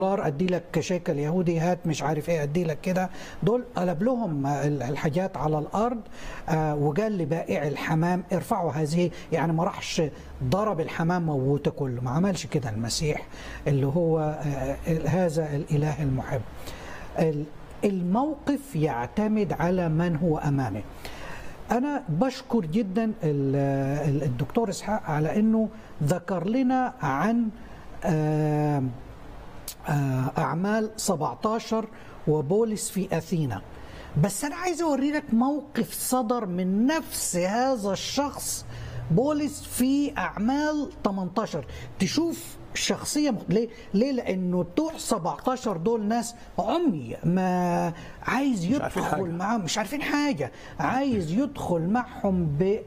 ادي لك شيكل يهودي هات مش عارف ايه ادي لك كده دول قلب لهم الحاجات على الارض آه وقال لبائع الحمام ارفعوا هذه يعني ما راحش ضرب الحمام موته كله ما عملش كده المسيح اللي هو آه هذا الاله المحب الموقف يعتمد على من هو امامه انا بشكر جدا الدكتور اسحاق على انه ذكر لنا عن آه أعمال 17 وبولس في أثينا بس أنا عايز أوري لك موقف صدر من نفس هذا الشخص بولس في أعمال 18 تشوف شخصية ليه؟ ليه؟ لأنه بتوع 17 دول ناس عمي ما عايز يدخل معاهم مش عارفين حاجة عايز يدخل معهم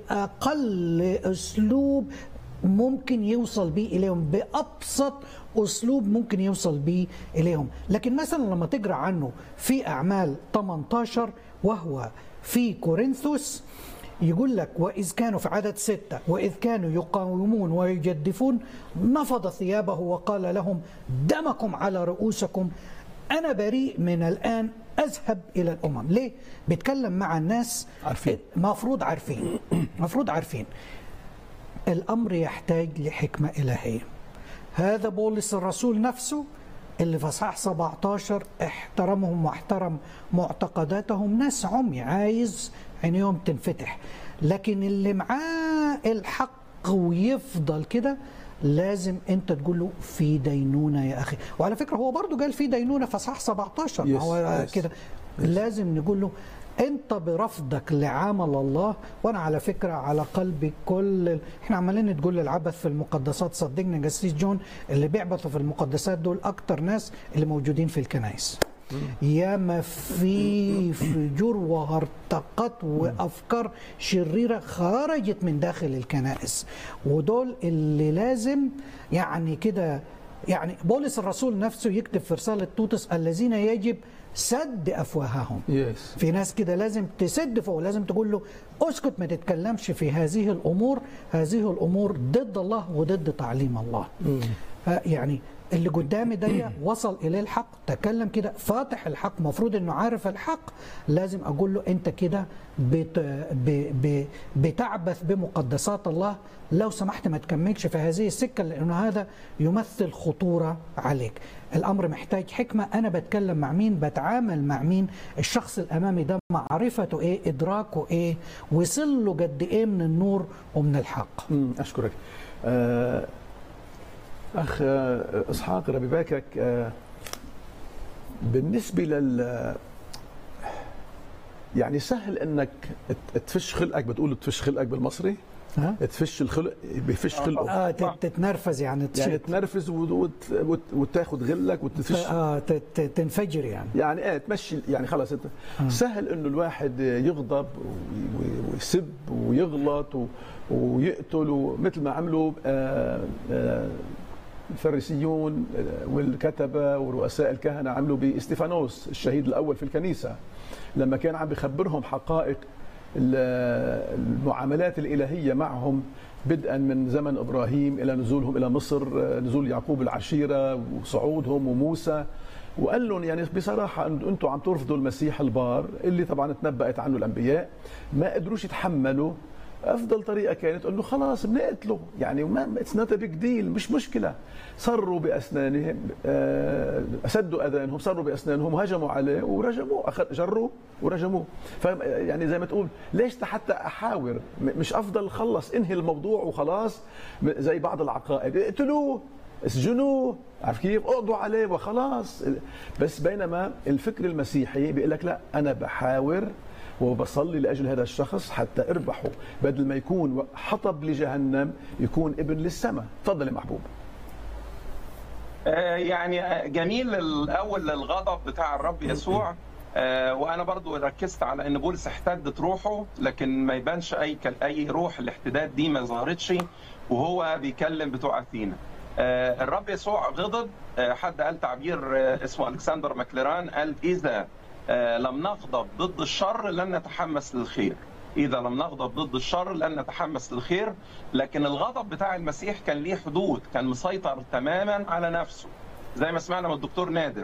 بأقل أسلوب ممكن يوصل بيه إليهم بأبسط اسلوب ممكن يوصل بيه اليهم لكن مثلا لما تقرا عنه في اعمال 18 وهو في كورنثوس يقول لك وإذ كانوا في عدد ستة وإذ كانوا يقاومون ويجدفون نفض ثيابه وقال لهم دمكم على رؤوسكم أنا بريء من الآن أذهب إلى الأمم ليه؟ بيتكلم مع الناس عارفين مفروض عارفين مفروض عارفين الأمر يحتاج لحكمة إلهية هذا بولس الرسول نفسه اللي في اصحاح 17 احترمهم واحترم معتقداتهم ناس عمي عايز عينيهم تنفتح لكن اللي معاه الحق ويفضل كده لازم انت تقول له في دينونه يا اخي وعلى فكره هو برضو قال في دينونه في اصحاح 17 يس هو يس كده لازم نقول له انت برفضك لعمل الله وانا على فكره على قلبي كل احنا عمالين تقول العبث في المقدسات صدقني جسيس جون اللي بيعبثوا في المقدسات دول اكتر ناس اللي موجودين في الكنائس يا ما في فجور وهرطقات وافكار شريره خرجت من داخل الكنائس ودول اللي لازم يعني كده يعني بولس الرسول نفسه يكتب في رساله توتس الذين يجب سد افواههم يس في ناس كده لازم تسد فوق لازم تقول له اسكت ما تتكلمش في هذه الامور هذه الامور ضد الله وضد تعليم الله يعني اللي قدامي ده وصل اليه الحق تكلم كده فاتح الحق مفروض انه عارف الحق لازم اقول له انت كده بت ب ب بتعبث بمقدسات الله لو سمحت ما تكملش في هذه السكه لانه هذا يمثل خطوره عليك الامر محتاج حكمه انا بتكلم مع مين بتعامل مع مين الشخص الامامي ده معرفته ايه ادراكه ايه وصل له قد ايه من النور ومن الحق مم، اشكرك آه، اخ آه، اسحاق ربي باكك آه، بالنسبه لل يعني سهل انك ت- تفش خلقك بتقول تفش خلقك بالمصري ها تفش الخلق بفش خلقه اه تت- تتنرفز يعني يعني تشد تنرفز وت- وت- وت- وتاخذ غلك وتفش اه ت- ت- تنفجر يعني يعني ايه تمشي يعني خلص انت سهل انه الواحد يغضب وي- وي- ويسب ويغلط و- ويقتل ومثل ما عملوا آه، آه، الفريسيون آه، والكتبه ورؤساء الكهنه عملوا باستيفانوس الشهيد الاول في الكنيسه لما كان عم بخبرهم حقائق ال- المعاملات الالهيه معهم بدءا من زمن ابراهيم الى نزولهم الى مصر آه، نزول يعقوب العشيره وصعودهم وموسى وقال لهم يعني بصراحه أن- انتم عم ترفضوا المسيح البار اللي طبعا تنبأت عنه الانبياء ما قدروش يتحملوا افضل طريقه كانت انه خلاص بنقتله يعني ما اتس نوت بيج ديل مش مشكله صروا باسنانهم آه، اسدوا اذانهم صروا باسنانهم وهجموا عليه ورجموه أخذ جروه ورجموه ف يعني زي ما تقول ليش حتى احاور م- مش افضل خلص انهي الموضوع وخلاص م- زي بعض العقائد اقتلوه اسجنوه عارف كيف؟ اقضوا عليه وخلاص بس بينما الفكر المسيحي بيقول لك لا انا بحاور وبصلي لاجل هذا الشخص حتى اربحه بدل ما يكون حطب لجهنم يكون ابن للسماء تفضل يا محبوب آه، يعني آه، جميل الاول الغضب بتاع الرب يسوع آه، وانا برضو ركزت على ان بولس احتدت روحه لكن ما يبانش اي كل- اي روح الاحتداد دي ما ظهرتش وهو بيكلم بتوع اثينا آه، الرب يسوع غضب آه، حد قال تعبير آه، اسمه الكسندر ماكليران قال اذا آه، لم نغضب ضد الشر لن نتحمس للخير إذا لم نغضب ضد الشر لن نتحمس للخير لكن الغضب بتاع المسيح كان ليه حدود كان مسيطر تماما على نفسه زي ما سمعنا من الدكتور نادر